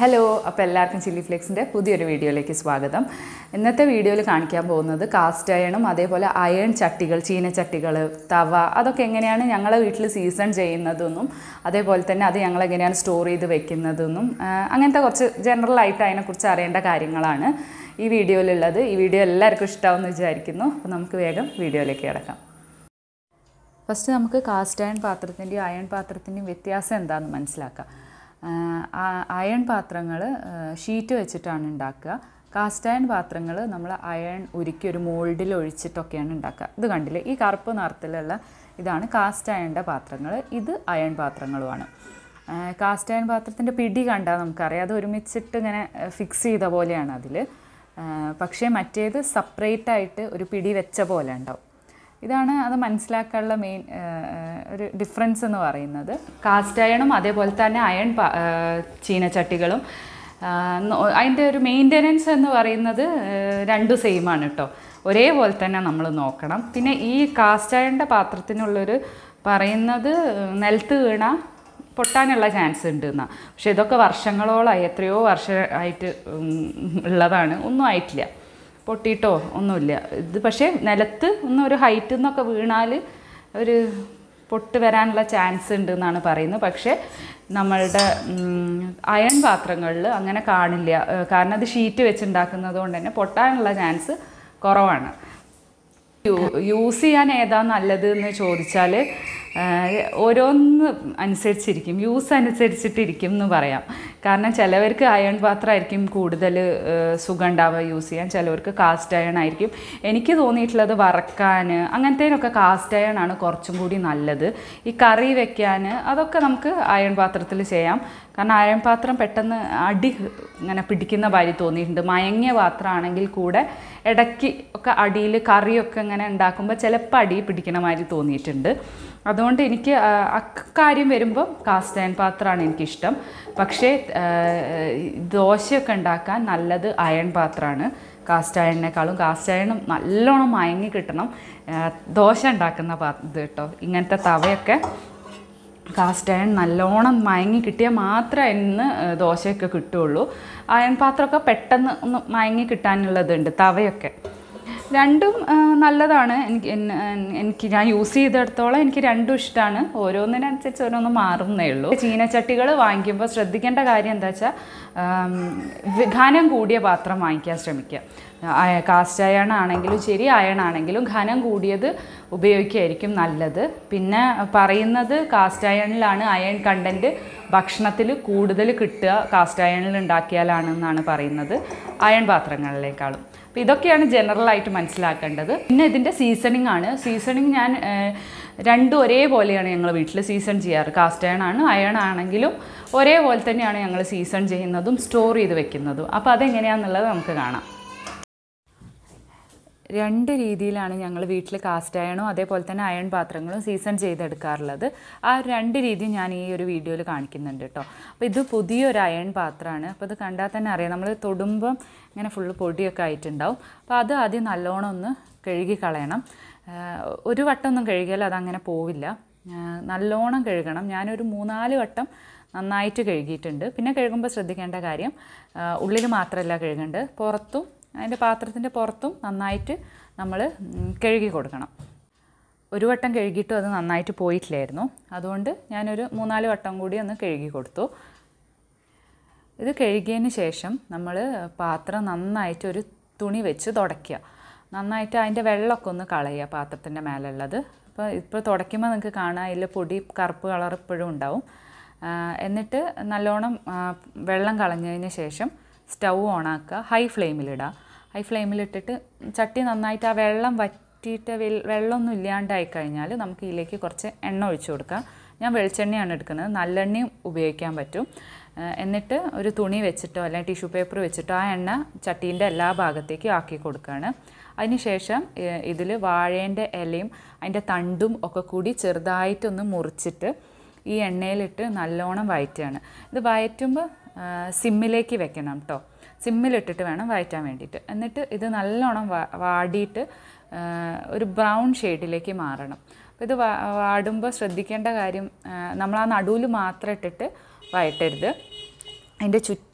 hello അപ്പോൾ എല്ലാവർക്കും chilli ഫ്ലേക്സിൻ്റെ പുതിയൊരു വീഡിയോയിലേക്ക് സ്വാഗതം ഇന്നത്തെ വീഡിയോയിൽ കാണിക്കാൻ പോകുന്നത് കാസ്റ്റ് അയണും അതേപോലെ അയൺ ചട്ടികൾ ചീനച്ചട്ടികൾ തവ അതൊക്കെ എങ്ങനെയാണ് ഞങ്ങളെ വീട്ടിൽ സീസൺ ചെയ്യുന്നതെന്നും അതേപോലെ തന്നെ അത് ഞങ്ങൾ എങ്ങനെയാണ് സ്റ്റോർ ചെയ്ത് വെക്കുന്നതെന്നും ആ, അങ്ങനത്തെ കുറച്ച് ജനറൽ ആയിട്ട് അതിനെക്കുറിച്ച് അറിയേണ്ട കാര്യങ്ങളാണ് ഈ വീഡിയോയിലുള്ളത് ഈ വീഡിയോ എല്ലാവർക്കും ഇഷ്ടമാവുമെന്ന് വിചാരിക്കുന്നു അപ്പോൾ നമുക്ക് വേഗം വീഡിയോയിലേക്ക് കിടക്കാം ഫസ്റ്റ് നമുക്ക് കാസ്റ്റ് അയൺ പാത്രത്തിൻ്റെയും അയൺ പാത്രത്തിൻ്റെയും വ്യത്യാസം എന്താണെന്ന് മനസ്സിലാക്കാം അയൺ പാത്രങ്ങൾ ഷീറ്റ് വെച്ചിട്ടാണ് ഉണ്ടാക്കുക കാസ്റ്റ് അയൺ പാത്രങ്ങൾ നമ്മൾ അയൺ ഉരുക്കി ഒരു മോൾഡിൽ ഒഴിച്ചിട്ടൊക്കെയാണ് ഉണ്ടാക്കുക ഇത് കണ്ടില്ലേ ഈ കറുപ്പ് നിറത്തിലുള്ള ഇതാണ് കാസ്റ്റ് അയണിൻ്റെ പാത്രങ്ങൾ ഇത് അയൺ പാത്രങ്ങളുമാണ് കാസ്റ്റ് അയൺ പാത്രത്തിൻ്റെ പിടി കണ്ടാൽ നമുക്കറിയാം അത് ഒരുമിച്ചിട്ട് ഇങ്ങനെ ഫിക്സ് ചെയ്ത പോലെയാണ് അതിൽ പക്ഷേ മറ്റേത് സെപ്പറേറ്റ് ആയിട്ട് ഒരു പിടി വെച്ച പോലെ ഉണ്ടാവും ഇതാണ് അത് മനസ്സിലാക്കാനുള്ള മെയിൻ ഒരു ഡിഫറൻസ് എന്ന് പറയുന്നത് കാസ്റ്റ് അയണും അതേപോലെ തന്നെ അയൺ പ- ആ, ചീനച്ചട്ടികളും ആ, നോ- അതിൻ്റെ ഒരു മെയിൻ്റനൻസ് എന്ന് പറയുന്നത് ആ, രണ്ടും സെയിം ആണ് കേട്ടോ ഒരേപോലെ തന്നെ നമ്മൾ നോക്കണം പിന്നെ ഈ കാസ്റ്റ് അയണിൻ്റെ പാത്രത്തിനുള്ളൊരു പറയുന്നത് നിലത്ത് വീണ പൊട്ടാനുള്ള ചാൻസ് ഉണ്ട് എന്നാ പക്ഷെ ഇതൊക്കെ വർഷങ്ങളോളമായി എത്രയോ വർഷമായിട്ട് ഉം, ഉള്ളതാണ് ഒന്നും ആയിട്ടില്ല പൊട്ടിയിട്ടോ ഒന്നുമില്ല ഇത് പക്ഷേ നിലത്ത് ഒന്ന് ഒരു ഹൈറ്റിൽ നിന്നൊക്കെ വീണാൽ ഒരു പൊട്ട് വരാനുള്ള ചാൻസ് ഉണ്ട് എന്നാണ് പറയുന്നത് പക്ഷേ നമ്മളുടെ ഉം, അയൺ പാത്രങ്ങളിൽ അങ്ങനെ കാണില്ല ഏഹ് കാരണം അത് ഷീറ്റ് വെച്ചുണ്ടാക്കുന്നത് കൊണ്ട് തന്നെ പൊട്ടാനുള്ള ചാൻസ് കുറവാണ് യൂ- യൂസ് ചെയ്യാൻ ഏതാ നല്ലത് എന്ന് ചോദിച്ചാൽ ഓരോന്ന് അനുസരിച്ചിരിക്കും യൂസ് അനുസരിച്ചിട്ടിരിക്കും എന്ന് പറയാം കാരണം ചിലവർക്ക് അയൺ പാത്രമായിരിക്കും കൂടുതൽ സുഖം ഉണ്ടാവുക യൂസ് ചെയ്യാൻ ചിലവർക്ക് കാസ്റ്റ് അയൺ ആയിരിക്കും എനിക്ക് തോന്നിയിട്ടുള്ളത് വറക്കാൻ അങ്ങനത്തേനൊക്കെ കാസ്റ്റ് അയൺ ആണ് കുറച്ചും കൂടി നല്ലത് ഈ കറി വെക്കാൻ അതൊക്കെ നമുക്ക് അയൺ പാത്രത്തിൽ ചെയ്യാം കാരണം അയൺ പാത്രം പെട്ടെന്ന് അടി ഇങ്ങനെ പിടിക്കുന്ന മാതിരി തോന്നിയിട്ടുണ്ട് മയങ്ങിയ പാത്രമാണെങ്കിൽ കൂടെ ഇടയ്ക്ക് ഒക്കെ അടിയിൽ കറിയൊക്കെ ഇങ്ങനെ ഉണ്ടാക്കുമ്പോൾ ചിലപ്പോൾ അടി പിടിക്കണ മാതിരി തോന്നിയിട്ടുണ്ട് അതുകൊണ്ട് എനിക്ക് ആ, അക്കാര്യം വരുമ്പോൾ കാസ്റ്റ് അയൺ പാത്രമാണ് എനിക്കിഷ്ടം പക്ഷേ ആ, ദോശയൊക്കെ ഉണ്ടാക്കാൻ നല്ലത് അയൺ പാത്രമാണ് കാസ്റ്റ് അയണിനേക്കാളും കാസ്റ്റ് അയണും നല്ലോണം മയങ്ങി കിട്ടണം ആ, ദോശ ഉണ്ടാക്കുന്ന പാ ഇത് കേട്ടോ ഇങ്ങനത്തെ തവയൊക്കെ കാസ്റ്റ് അയൺ നല്ലോണം മയങ്ങി കിട്ടിയാൽ മാത്രമേ ഇന്ന് ദോശയൊക്കെ കിട്ടുള്ളൂ അയൺ പാത്രമൊക്കെ പെട്ടെന്ന് ഒന്ന് മയങ്ങി കിട്ടാനുള്ളതുണ്ട് തവയൊക്കെ രണ്ടും ആ, നല്ലതാണ് എനിക്ക് എൻ- എനിക്ക് ഞാൻ യൂസ് ചെയ്തെടുത്തോളം എനിക്ക് രണ്ടും ഇഷ്ടമാണ് ഓരോന്നിനനുസരിച്ച് ഓരോന്ന് മാറുന്നേ ഉള്ളൂ ചീനച്ചട്ടികൾ വാങ്ങിക്കുമ്പോൾ ശ്രദ്ധിക്കേണ്ട കാര്യം എന്താ വെച്ചാൽ ഘനം കൂടിയ പാത്രം വാങ്ങിക്കാൻ ശ്രമിക്കുക അയ- കാസ്റ്റ് അയൺ ആണെങ്കിലും ശരി അയൺ ആണെങ്കിലും ഘനം കൂടിയത് ഉപയോഗിക്കുകയായിരിക്കും നല്ലത് പിന്നെ പറയുന്നത് കാസ്റ്റ് അയണിലാണ് അയൺ കണ്ടൻറ്റ് ഭക്ഷണത്തിൽ കൂടുതൽ കിട്ടുക കാസ്റ്റ് അയണിൽ ഉണ്ടാക്കിയാലാണെന്നാണ് പറയുന്നത് അയൺ പാത്രങ്ങളിലേക്കാളും അപ്പോൾ ഇതൊക്കെയാണ് ജനറൽ ആയിട്ട് മനസ്സിലാക്കേണ്ടത് പിന്നെ ഇതിൻ്റെ സീസണിങ് ആണ് സീസണിങ് ഞാൻ ഏഹ്, രണ്ടും ഒരേപോലെയാണ് ഞങ്ങൾ വീട്ടിൽ സീസൺ ചെയ്യാറ് കാസ്റ്റ് അയൺ ആണ് അയൺ ആണെങ്കിലും ഒരേപോലെ തന്നെയാണ് ഞങ്ങൾ സീസൺ ചെയ്യുന്നതും സ്റ്റോർ ചെയ്ത് വെക്കുന്നതും അപ്പോൾ അതെങ്ങനെയാണെന്നുള്ളത് നമുക്ക് കാണാം രണ്ട് രീതിയിലാണ് ഞങ്ങൾ വീട്ടിൽ കാസ്റ്റ് അയണും അതേപോലെ തന്നെ അയൺ പാത്രങ്ങളും സീസൺ ചെയ്തെടുക്കാറുള്ളത് ആ രണ്ട് രീതി ഞാൻ ഈ ഒരു വീഡിയോയിൽ കാണിക്കുന്നുണ്ട് കേട്ടോ അപ്പോൾ ഇത് പുതിയൊരു അയൺ പാത്രമാണ് അപ്പോൾ ഇത് കണ്ടാൽ തന്നെ അറിയാം നമ്മൾ തൊടുമ്പം ഇങ്ങനെ ഫുള്ള് പൊടിയൊക്കെ ആയിട്ടുണ്ടാവും അപ്പോൾ അത് ആദ്യം നല്ലോണം ഒന്ന് കഴുകി കളയണം ആ, ഒരു വട്ടം ഒന്നും കഴുകിയാൽ അതങ്ങനെ പോവില്ല ആ, നല്ലോണം കഴുകണം ഞാനൊരു മൂന്നാല് വട്ടം നന്നായിട്ട് കഴുകിയിട്ടുണ്ട് പിന്നെ കഴുകുമ്പോൾ ശ്രദ്ധിക്കേണ്ട കാര്യം ഉള്ളിൽ മാത്രമല്ല കഴുകേണ്ടത് പുറത്തും അതിൻ്റെ പാത്രത്തിൻ്റെ പുറത്തും നന്നായിട്ട് നമ്മൾ കഴുകി കൊടുക്കണം ഒരു വട്ടം കഴുകിയിട്ടും അത് നന്നായിട്ട് പോയിട്ടില്ലായിരുന്നു അതുകൊണ്ട് ഞാനൊരു മൂന്നാല് വട്ടം കൂടി ഒന്ന് കഴുകി കൊടുത്തു ഇത് കഴുകിയതിന് ശേഷം നമ്മൾ പാത്രം നന്നായിട്ട് ഒരു തുണി വെച്ച് തുടയ്ക്കുക നന്നായിട്ട് അതിൻ്റെ വെള്ളമൊക്കെ ഒന്ന് കളയുക പാത്രത്തിൻ്റെ മേലുള്ളത് അപ്പോൾ ഇപ്പോൾ തുടയ്ക്കുമ്പോൾ നിങ്ങൾക്ക് കാണാം അതിൽ പൊടി കറുപ്പ് കളർ ഇപ്പോഴും ഉണ്ടാവും ആ, എന്നിട്ട് നല്ലോണം ആ, വെള്ളം കളഞ്ഞതിന് ശേഷം സ്റ്റൗ ഓണാക്കുക ഹൈ ഫ്ലെയിമിലിടുക ഹൈ ഫ്ലെയിമിലിട്ടിട്ട് ചട്ടി നന്നായിട്ട് ആ വെള്ളം വറ്റിയിട്ട് വെൽ- വെള്ളമൊന്നും ഇല്ലാണ്ടായി കഴിഞ്ഞാൽ നമുക്ക് ഇതിലേക്ക് കുറച്ച് എണ്ണ ഒഴിച്ചു കൊടുക്കാം ഞാൻ വെളിച്ചെണ്ണയാണ് എടുക്കുന്നത് നല്ലെണ്ണയും ഉപയോഗിക്കാൻ പറ്റും ആ, എന്നിട്ട് ഒരു തുണി വെച്ചിട്ടോ അല്ലെങ്കിൽ ടിഷ്യൂ പേപ്പർ വെച്ചിട്ടോ ആ എണ്ണ ചട്ടീൻ്റെ എല്ലാ ഭാഗത്തേക്കും ആക്കി കൊടുക്കുകയാണ് അതിനുശേഷം ഇതിൽ വാഴേൻ്റെ ഇലയും അതിൻ്റെ തണ്ടും ഒക്കെ കൂടി ചെറുതായിട്ടൊന്ന് മുറിച്ചിട്ട് ഈ എണ്ണയിലിട്ട് നല്ലോണം വയറ്റുകയാണ് ഇത് വയറ്റുമ്പോൾ സിമ്മിലേക്ക് വെക്കണം കേട്ടോ സിമ്മിലിട്ടിട്ട് വേണം വയറ്റാൻ വേണ്ടിയിട്ട് എന്നിട്ട് ഇത് നല്ലോണം വാ വാടിയിട്ട് ആ, ഒരു ബ്രൗൺ ഷെയ്ഡിലേക്ക് മാറണം അപ്പോൾ ഇത് വാ- വാടുമ്പോൾ ശ്രദ്ധിക്കേണ്ട കാര്യം നമ്മൾ ആ നടുവിൽ മാത്രം ഇട്ടിട്ട് വയറ്റരുത് അതിൻ്റെ ചുറ്റും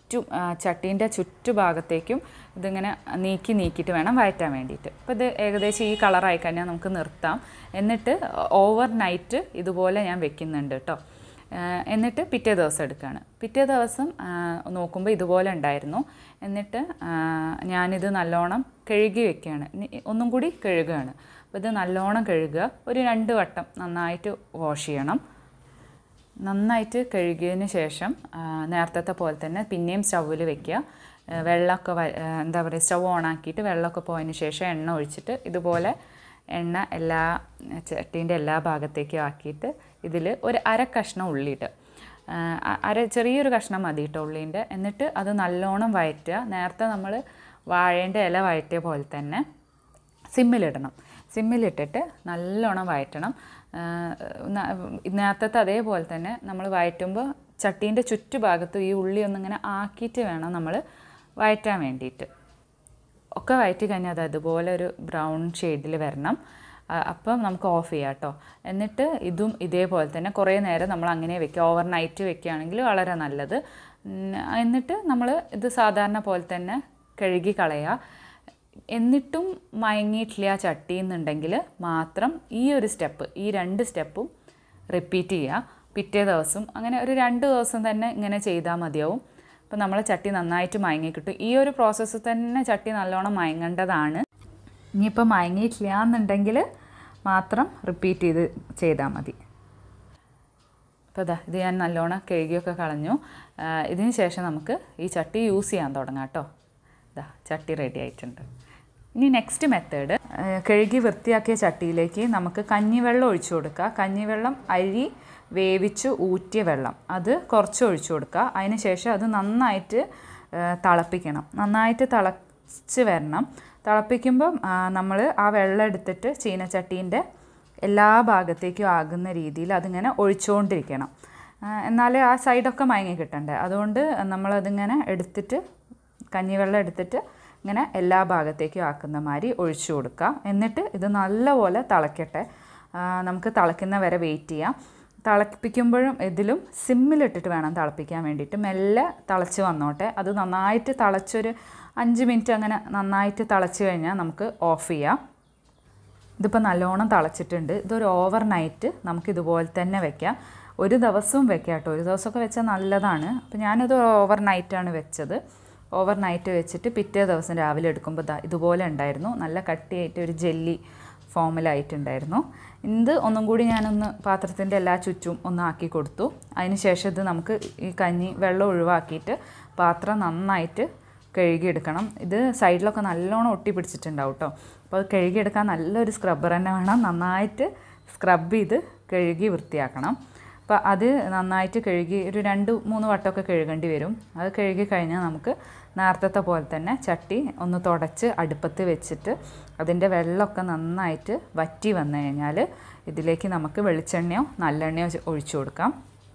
ചുറ്റും ആ, ചട്ടീൻ്റെ ചുറ്റുഭാഗത്തേക്കും ഇതിങ്ങനെ നീക്കി നീക്കിയിട്ട് വേണം വഴറ്റാൻ വേണ്ടിയിട്ട് അപ്പോൾ ഇത് ഏകദേശം ഈ കളറായി കഴിഞ്ഞാൽ നമുക്ക് നിർത്താം എന്നിട്ട് ഓവർ നൈറ്റ് ഇതുപോലെ ഞാൻ വെക്കുന്നുണ്ട് കേട്ടോ ആഹ് എന്നിട്ട് പിറ്റേ ദിവസം എടുക്കുകയാണ് പിറ്റേ ദിവസം ആഹ് നോക്കുമ്പോൾ ഇതുപോലെ ഉണ്ടായിരുന്നു എന്നിട്ട് ആഹ് ഞാനിത് നല്ലോണം കഴുകി വെക്കുകയാണ് ഇനി ഒന്നും കൂടി കഴുകുകയാണ് അപ്പോൾ ഇത് നല്ലോണം കഴുകുക ഒരു രണ്ട് വട്ടം നന്നായിട്ട് വാഷ് ചെയ്യണം നന്നായിട്ട് കഴുകിയതിന് ശേഷം ആ, നേരത്തെ പോലെ തന്നെ പിന്നെയും സ്റ്റൗവിൽ വെക്കുക ആ, വെള്ളമൊക്കെ വ- ആ, എന്താ പറയുക സ്റ്റൗ ഓണാക്കിയിട്ട് വെള്ളമൊക്കെ പോയതിന് ശേഷം എണ്ണ ഒഴിച്ചിട്ട് ഇതുപോലെ എണ്ണ എല്ലാ ചട്ടീൻ്റെ എല്ലാ ഭാഗത്തേക്കും ആക്കിയിട്ട് ഇതിൽ ഒരു അര കഷ്ണം ഉള്ളിയിട്ട് ആ, അ- അര ചെറിയൊരു കഷ്ണം മതി കേട്ടോ ഉള്ളീൻ്റെ എന്നിട്ട് അത് നല്ലോണം വഴറ്റുക നേരത്തെ നമ്മൾ വാഴേൻ്റെ ഇല വഴറ്റിയ പോലെ തന്നെ സിമ്മിലിടണം സിമ്മിലിട്ടിട്ട് നല്ലോണം വഴറ്റണം ആ, ന- നേരത്തെ അതേപോലെ തന്നെ നമ്മൾ വഴറ്റുമ്പോൾ ചട്ടീൻ്റെ ചുറ്റുഭാഗത്തും ഈ ഉള്ളി ഒന്നിങ്ങനെ ആക്കിയിട്ട് വേണം നമ്മൾ വഴറ്റാൻ വേണ്ടിയിട്ട് ഒക്കെ വഴറ്റി കഴിഞ്ഞാൽ അത് അതുപോലെ ഒരു ബ്രൗൺ ഷെയ്ഡിൽ വരണം ആ, അപ്പം നമുക്ക് ഓഫ് ചെയ്യാം കേട്ടോ എന്നിട്ട് ഇതും ഇതേപോലെ തന്നെ കുറേ നേരം നമ്മൾ അങ്ങനെ വെക്കുക ഓവർ നൈറ്റ് വെക്കുകയാണെങ്കിൽ വളരെ നല്ലത് ഉം, എന്നിട്ട് നമ്മൾ ഇത് സാധാരണ പോലെ തന്നെ കഴുകി കളയുക എന്നിട്ടും മയങ്ങിയിട്ടില്ല ചട്ടി എന്നുണ്ടെങ്കിൽ മാത്രം ഈ ഒരു സ്റ്റെപ്പ് ഈ രണ്ട് സ്റ്റെപ്പും റിപ്പീറ്റ് ചെയ്യുക പിറ്റേ ദിവസം അങ്ങനെ ഒരു രണ്ട് ദിവസം തന്നെ ഇങ്ങനെ ചെയ്താൽ മതിയാവും അപ്പോൾ നമ്മളെ ചട്ടി നന്നായിട്ട് മയങ്ങി കിട്ടും ഈ ഒരു പ്രോസസ്സ് തന്നെ ചട്ടി നല്ലോണം മയങ്ങേണ്ടതാണ് ഇനിയിപ്പോൾ മയങ്ങിയിട്ടില്ല എന്നുണ്ടെങ്കിൽ മാത്രം റിപ്പീറ്റ് ചെയ്ത് ചെയ്താൽ മതി അപ്പോൾ ഇതാ ഇത് ഞാൻ നല്ലോണം കഴുകിയൊക്കെ കളഞ്ഞു ആ, ഇതിന് ശേഷം നമുക്ക് ഈ ചട്ടി യൂസ് ചെയ്യാൻ തുടങ്ങാം കേട്ടോ ഇതാ ചട്ടി റെഡി ആയിട്ടുണ്ട് ഇനി നെക്സ്റ്റ് മെത്തേഡ് കഴുകി വൃത്തിയാക്കിയ ചട്ടിയിലേക്ക് നമുക്ക് കഞ്ഞിവെള്ളം ഒഴിച്ചു കൊടുക്കുക കഞ്ഞിവെള്ളം അരി വേവിച്ച് ഊറ്റിയ വെള്ളം അത് കുറച്ച് ഒഴിച്ചു കൊടുക്കുക അതിന് ശേഷം അത് നന്നായിട്ട് ആ, തിളപ്പിക്കണം നന്നായിട്ട് തിളച്ച് വരണം തിളപ്പിക്കുമ്പം നമ്മൾ ആ വെള്ളം എടുത്തിട്ട് ചീനച്ചട്ടീൻ്റെ എല്ലാ ഭാഗത്തേക്കും ആകുന്ന രീതിയിൽ അതിങ്ങനെ ഒഴിച്ചുകൊണ്ടിരിക്കണം ആ, എന്നാലേ ആ സൈഡൊക്കെ മയങ്ങി കിട്ടണ്ടേ അതുകൊണ്ട് നമ്മളതിങ്ങനെ എടുത്തിട്ട് കഞ്ഞിവെള്ളം എടുത്തിട്ട് ഇങ്ങനെ എല്ലാ ഭാഗത്തേക്കും ആക്കുന്ന മാതിരി ഒഴിച്ചു കൊടുക്കുക എന്നിട്ട് ഇത് നല്ലപോലെ തിളയ്ക്കട്ടെ ആ, നമുക്ക് തിളയ്ക്കുന്ന വരെ വെയിറ്റ് ചെയ്യാം തിളപ്പിക്കുമ്പോഴും ഇതിലും സിമ്മിലിട്ടിട്ട് വേണം തിളപ്പിക്കാൻ വേണ്ടിയിട്ട് മെല്ലെ തിളച്ച് വന്നോട്ടെ അത് നന്നായിട്ട് തിളച്ചൊരു അഞ്ച് മിനിറ്റ് അങ്ങനെ നന്നായിട്ട് തിളച്ച് കഴിഞ്ഞാൽ നമുക്ക് ഓഫ് ചെയ്യാം ഇതിപ്പോൾ നല്ലോണം തിളച്ചിട്ടുണ്ട് ഇതൊരു ഓവർ നൈറ്റ് നമുക്ക് ഇതുപോലെ തന്നെ വെക്കാം ഒരു ദിവസവും വെക്കാം കേട്ടോ ഒരു ദിവസമൊക്കെ വെച്ചാൽ നല്ലതാണ് അപ്പോൾ ഞാനിത് ഓവർ നൈറ്റാണ് വെച്ചത് ഓവർ നൈറ്റ് വെച്ചിട്ട് പിറ്റേ ദിവസം രാവിലെ എടുക്കുമ്പോൾ ദാ ഇതുപോലെ ഉണ്ടായിരുന്നു നല്ല കട്ടിയായിട്ട് ഒരു ജെല്ലി ഫോമിലായിട്ടുണ്ടായിരുന്നു ഇത് ഒന്നും കൂടി ഞാനൊന്ന് പാത്രത്തിൻ്റെ എല്ലാ ചുറ്റും ഒന്ന് ആക്കി കൊടുത്തു അതിന് ശേഷം ഇത് നമുക്ക് ഈ കഞ്ഞി വെള്ളം ഒഴിവാക്കിയിട്ട് പാത്രം നന്നായിട്ട് കഴുകിയെടുക്കണം ഇത് സൈഡിലൊക്കെ നല്ലോണം ഒട്ടി പിടിച്ചിട്ടുണ്ടാവും കേട്ടോ അപ്പോൾ അത് കഴുകിയെടുക്കാൻ നല്ലൊരു സ്ക്രബ്ബർ തന്നെ വേണം നന്നായിട്ട് സ്ക്രബ് ചെയ്ത് കഴുകി വൃത്തിയാക്കണം അപ്പോൾ അത് നന്നായിട്ട് കഴുകി ഒരു രണ്ട് മൂന്ന് വട്ടമൊക്കെ കഴുകേണ്ടി വരും അത് കഴുകി കഴിഞ്ഞാൽ നമുക്ക് നേരത്തെ പോലെ തന്നെ ചട്ടി ഒന്ന് തുടച്ച് അടുപ്പത്ത് വെച്ചിട്ട് അതിൻ്റെ വെള്ളമൊക്കെ നന്നായിട്ട് വറ്റി വന്നു കഴിഞ്ഞാൽ ഇതിലേക്ക് നമുക്ക് വെളിച്ചെണ്ണയോ നല്ലെണ്ണയോ ഒഴിച്ചു കൊടുക്കാം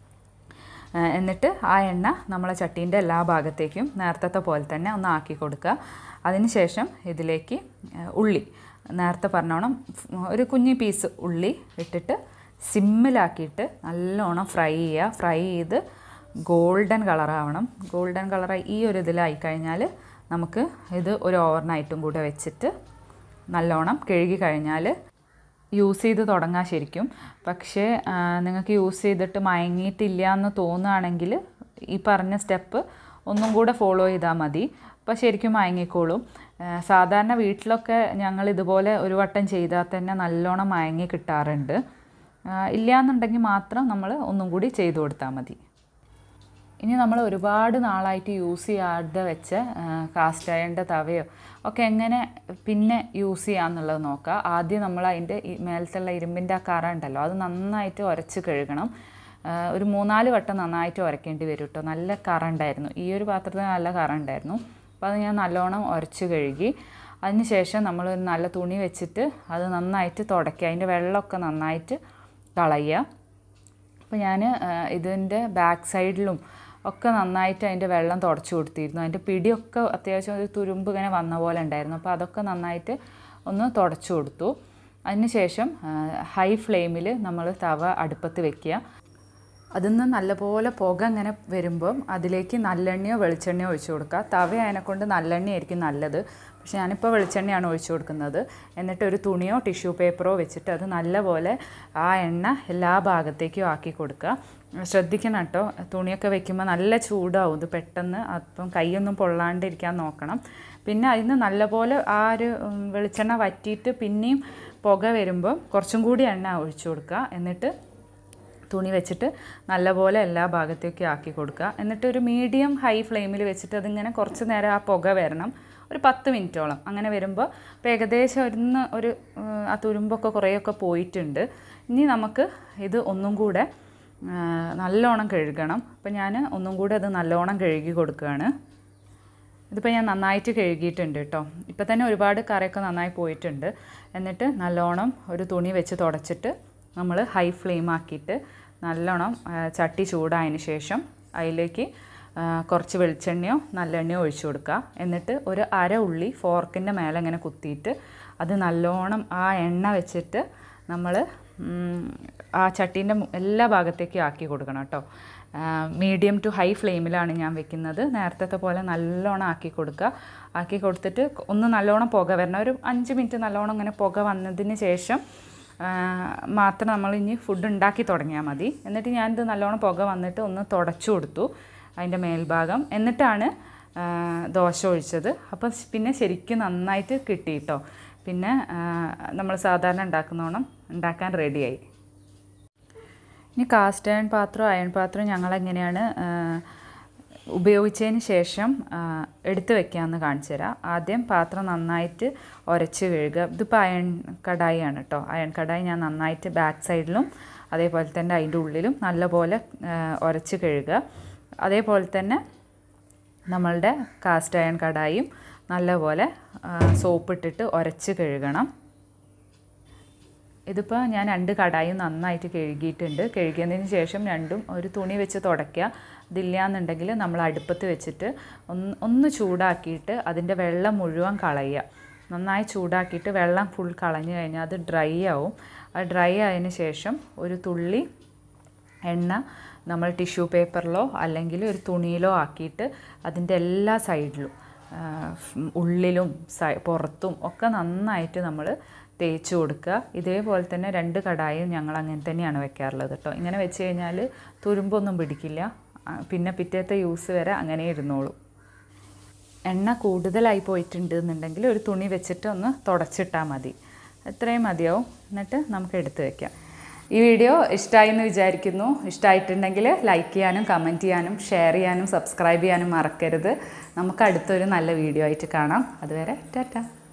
ആ, എന്നിട്ട് ആ എണ്ണ നമ്മളെ ചട്ടീൻ്റെ എല്ലാ ഭാഗത്തേക്കും നേരത്തെ പോലെ തന്നെ ഒന്ന് ആക്കി കൊടുക്കുക അതിനുശേഷം ഇതിലേക്ക് ആ, ഉള്ളി നേരത്തെ പറഞ്ഞോണം ഫ്- ഒരു കുഞ്ഞി പീസ് ഉള്ളി ഇട്ടിട്ട് സിമ്മിലാക്കിയിട്ട് നല്ലോണം ഫ്രൈ ചെയ്യുക ഫ്രൈ ചെയ്ത് ഗോൾഡൻ കളറാവണം ഗോൾഡൻ കളറായി ഈ ഒരു ഇതിലായി കഴിഞ്ഞാൽ നമുക്ക് ഇത് ഒരു ഓവർനൈറ്റും കൂടെ വെച്ചിട്ട് നല്ലോണം കഴുകി കഴിഞ്ഞാൽ യൂസ് ചെയ്ത് തുടങ്ങാം ശരിക്കും പക്ഷേ ആ, നിങ്ങൾക്ക് യൂസ് ചെയ്തിട്ട് മയങ്ങിയിട്ടില്ല എന്ന് തോന്നുകയാണെങ്കിൽ ഈ പറഞ്ഞ സ്റ്റെപ്പ് ഒന്നും കൂടെ ഫോളോ ചെയ്താൽ മതി അപ്പോൾ ശരിക്കും മയങ്ങിക്കോളും ആ, സാധാരണ വീട്ടിലൊക്കെ ഞങ്ങൾ ഇതുപോലെ ഒരു വട്ടം ചെയ്താൽ തന്നെ നല്ലോണം മയങ്ങി കിട്ടാറുണ്ട് ആ, ഇല്ലയെന്നുണ്ടെങ്കിൽ മാത്രം നമ്മൾ ഒന്നും കൂടി ചെയ്തു കൊടുത്താൽ മതി ഇനി നമ്മൾ ഒരുപാട് നാളായിട്ട് യൂസ് ചെയ്യാതെ വെച്ച കാസ്റ്റ് അയണിൻ്റെ തവയോ ഒക്കെ എങ്ങനെ പിന്നെ യൂസ് ചെയ്യാമെന്നുള്ളത് നോക്കുക ആദ്യം നമ്മൾ അതിൻ്റെ ഈ മേലത്തുള്ള ഇരുമ്പിൻ്റെ ആ കറ ഉണ്ടല്ലോ അത് നന്നായിട്ട് ഉരച്ച് കഴുകണം ആ, ഒരു മൂന്നാല് വട്ടം നന്നായിട്ട് ഉരയ്ക്കേണ്ടി വരും കേട്ടോ നല്ല കറ ഉണ്ടായിരുന്നു ഈ ഒരു പാത്രത്തിന് നല്ല കറ ഉണ്ടായിരുന്നു അപ്പോൾ അത് ഞാൻ നല്ലോണം ഉരച്ച് കഴുകി അതിന് ശേഷം നമ്മൾ ഒരു നല്ല തുണി വെച്ചിട്ട് അത് നന്നായിട്ട് തുടയ്ക്കുക അതിൻ്റെ വെള്ളമൊക്കെ നന്നായിട്ട് കളയുക അപ്പോൾ ഞാൻ ഇതിൻ്റെ ബാക്ക് സൈഡിലും ഒക്കെ നന്നായിട്ട് അതിൻ്റെ വെള്ളം തുടച്ചു കൊടുത്തിരുന്നു അതിൻ്റെ പിടിയൊക്കെ അത്യാവശ്യം ഒരു തുരുമ്പ് ഇങ്ങനെ വന്ന പോലെ ഉണ്ടായിരുന്നു അപ്പോൾ അതൊക്കെ നന്നായിട്ട് ഒന്ന് തുടച്ചു കൊടുത്തു അതിനുശേഷം ഹൈ ഫ്ലെയിമിൽ നമ്മൾ തവ അടുപ്പത്ത് വെക്കുക അതിൽ നിന്ന് നല്ലപോലെ പുക ഇങ്ങനെ വരുമ്പം അതിലേക്ക് നല്ലെണ്ണയോ വെളിച്ചെണ്ണയോ ഒഴിച്ചു കൊടുക്കുക തവ അതിനെക്കൊണ്ട് നല്ലെണ്ണയായിരിക്കും നല്ലത് പക്ഷെ ഞാനിപ്പോൾ വെളിച്ചെണ്ണയാണ് ഒഴിച്ചു കൊടുക്കുന്നത് എന്നിട്ട് ഒരു തുണിയോ ടിഷ്യൂ പേപ്പറോ വെച്ചിട്ട് അത് നല്ലപോലെ ആ എണ്ണ എല്ലാ ഭാഗത്തേക്കും ആക്കി കൊടുക്കുക ശ്രദ്ധിക്കണം കേട്ടോ തുണിയൊക്കെ വെക്കുമ്പോൾ നല്ല ചൂടാവും ഇത് പെട്ടെന്ന് അപ്പം കൈയൊന്നും പൊള്ളാണ്ടിരിക്കാൻ നോക്കണം പിന്നെ അതിന് നല്ലപോലെ ആ ഒരു ഉം, വെളിച്ചെണ്ണ വറ്റിയിട്ട് പിന്നെയും പുക വരുമ്പോൾ കുറച്ചും കൂടി എണ്ണ ഒഴിച്ചു കൊടുക്കുക എന്നിട്ട് തുണി വെച്ചിട്ട് നല്ലപോലെ എല്ലാ ഭാഗത്തേക്കും ആക്കി കൊടുക്കുക എന്നിട്ട് ഒരു മീഡിയം ഹൈ ഫ്ലെയിമിൽ വെച്ചിട്ട് അതിങ്ങനെ കുറച്ച് നേരം ആ പുക വരണം ഒരു പത്ത് മിനിറ്റോളം അങ്ങനെ വരുമ്പോൾ ഇപ്പോൾ ഏകദേശം ഒന്ന് ഒരു ഉം, ആ തുരുമ്പൊക്കെ കുറേയൊക്കെ പോയിട്ടുണ്ട് ഇനി നമുക്ക് ഇത് ഒന്നും കൂടെ ആ, നല്ലോണം കഴുകണം അപ്പോൾ ഞാൻ ഒന്നും കൂടെ അത് നല്ലോണം കഴുകി കൊടുക്കുകയാണ് ഇതിപ്പോൾ ഞാൻ നന്നായിട്ട് കഴുകിയിട്ടുണ്ട് കേട്ടോ ഇപ്പം തന്നെ ഒരുപാട് കറിയൊക്കെ നന്നായി പോയിട്ടുണ്ട് എന്നിട്ട് നല്ലോണം ഒരു തുണി വെച്ച് തുടച്ചിട്ട് നമ്മൾ ഹൈ ഫ്ലെയിം ആക്കിയിട്ട് നല്ലോണം ആ, ചട്ടി ചൂടായതിന് ശേഷം അതിലേക്ക് ആ, കുറച്ച് വെളിച്ചെണ്ണയോ നല്ലെണ്ണയോ ഒഴിച്ചു കൊടുക്കുക എന്നിട്ട് ഒരു അര ഉള്ളി ഫോർക്കിൻ്റെ മേലെ ഇങ്ങനെ കുത്തിയിട്ട് അത് നല്ലോണം ആ എണ്ണ വെച്ചിട്ട് നമ്മൾ ആ ചട്ടീൻ്റെ എല്ലാ ഭാഗത്തേക്കും ആക്കി കൊടുക്കണം കേട്ടോ മീഡിയം ടു ഹൈ ഫ്ലെയിമിലാണ് ഞാൻ വെക്കുന്നത് നേരത്തെ പോലെ നല്ലോണം ആക്കി കൊടുക്കുക ആക്കി കൊടുത്തിട്ട് ഒന്ന് നല്ലോണം പുക വരണം ഒരു അഞ്ച് മിനിറ്റ് നല്ലോണം ഇങ്ങനെ പുക വന്നതിന് ശേഷം ആ, മാത്രം നമ്മൾ ഇനി ഫുഡ് ഉണ്ടാക്കി തുടങ്ങിയാൽ മതി എന്നിട്ട് ഞാനിത് നല്ലോണം പുക വന്നിട്ട് ഒന്ന് തുടച്ചു കൊടുത്തു അതിൻ്റെ മേൽഭാഗം എന്നിട്ടാണ് ആ, ദോശ ഒഴിച്ചത് അപ്പോൾ പിന്നെ ശരിക്കും നന്നായിട്ട് കിട്ടി കേട്ടോ പിന്നെ നമ്മൾ സാധാരണ ഉണ്ടാക്കുന്നോണം ഉണ്ടാക്കാൻ റെഡിയായി ഇനി കാസ്റ്റ് അയൺ പാത്രം അയൺ പാത്രം ഞങ്ങളെങ്ങനെയാണ് ആ, ഉപയോഗിച്ചതിന് ശേഷം ആ, എടുത്ത് വെക്കാമെന്ന് കാണിച്ചു തരാം ആദ്യം പാത്രം നന്നായിട്ട് ഉരച്ച് കഴുകുക ഇതിപ്പോൾ അയൺ കടായിയാണ് കേട്ടോ അയൺ കടായി ഞാൻ നന്നായിട്ട് ബാക്ക് സൈഡിലും അതേപോലെ തന്നെ അതിൻ്റെ ഉള്ളിലും നല്ലപോലെ ആ, ഉരച്ച് കഴുകുക അതേപോലെ തന്നെ നമ്മളുടെ കാസ്റ്റ് അയൺ കടായും നല്ലപോലെ സോപ്പ് ഇട്ടിട്ട് ഉരച്ച് കഴുകണം ഇതിപ്പോൾ ഞാൻ രണ്ട് കടായും നന്നായിട്ട് കഴുകിയിട്ടുണ്ട് കഴുകിയതിന് ശേഷം രണ്ടും ഒരു തുണി വെച്ച് തുടയ്ക്കുക ഇതില്ലാന്നുണ്ടെങ്കിൽ നമ്മൾ അടുപ്പത്ത് വെച്ചിട്ട് ഒന്ന് ഒന്ന് ചൂടാക്കിയിട്ട് അതിൻ്റെ വെള്ളം മുഴുവൻ കളയുക നന്നായി ചൂടാക്കിയിട്ട് വെള്ളം ഫുൾ കളഞ്ഞു കഴിഞ്ഞാൽ അത് ഡ്രൈ ആവും ആ ഡ്രൈ ആയതിന് ശേഷം ഒരു തുള്ളി എണ്ണ നമ്മൾ ടിഷ്യൂ പേപ്പറിലോ അല്ലെങ്കിൽ ഒരു തുണിയിലോ ആക്കിയിട്ട് അതിൻ്റെ എല്ലാ സൈഡിലും ആ, ഉള്ളിലും സൈ പുറത്തും ഒക്കെ നന്നായിട്ട് നമ്മൾ തേച്ച് കൊടുക്കുക ഇതേപോലെ തന്നെ രണ്ട് കടായും ഞങ്ങൾ അങ്ങനെ തന്നെയാണ് വെക്കാറുള്ളത് കേട്ടോ ഇങ്ങനെ വെച്ച് കഴിഞ്ഞാൽ തുരുമ്പൊന്നും പിടിക്കില്ല ആ, പിന്നെ പിറ്റേത്തെ യൂസ് വരെ അങ്ങനെ ഇരുന്നോളൂ എണ്ണ കൂടുതലായി പോയിട്ടുണ്ട് എന്നുണ്ടെങ്കിൽ ഒരു തുണി വെച്ചിട്ട് ഒന്ന് തുടച്ചിട്ടാൽ മതി എത്രയും മതിയാവും എന്നിട്ട് നമുക്ക് എടുത്ത് വെക്കാം ഈ വീഡിയോ ഇഷ്ടമായി എന്ന് വിചാരിക്കുന്നു ഇഷ്ടമായിട്ടുണ്ടെങ്കിൽ ലൈക്ക് ചെയ്യാനും കമൻറ്റ് ചെയ്യാനും ഷെയർ ചെയ്യാനും സബ്സ്ക്രൈബ് ചെയ്യാനും മറക്കരുത് നമുക്ക് അടുത്തൊരു നല്ല വീഡിയോ ആയിട്ട് കാണാം അതുവരെ ടാറ്റ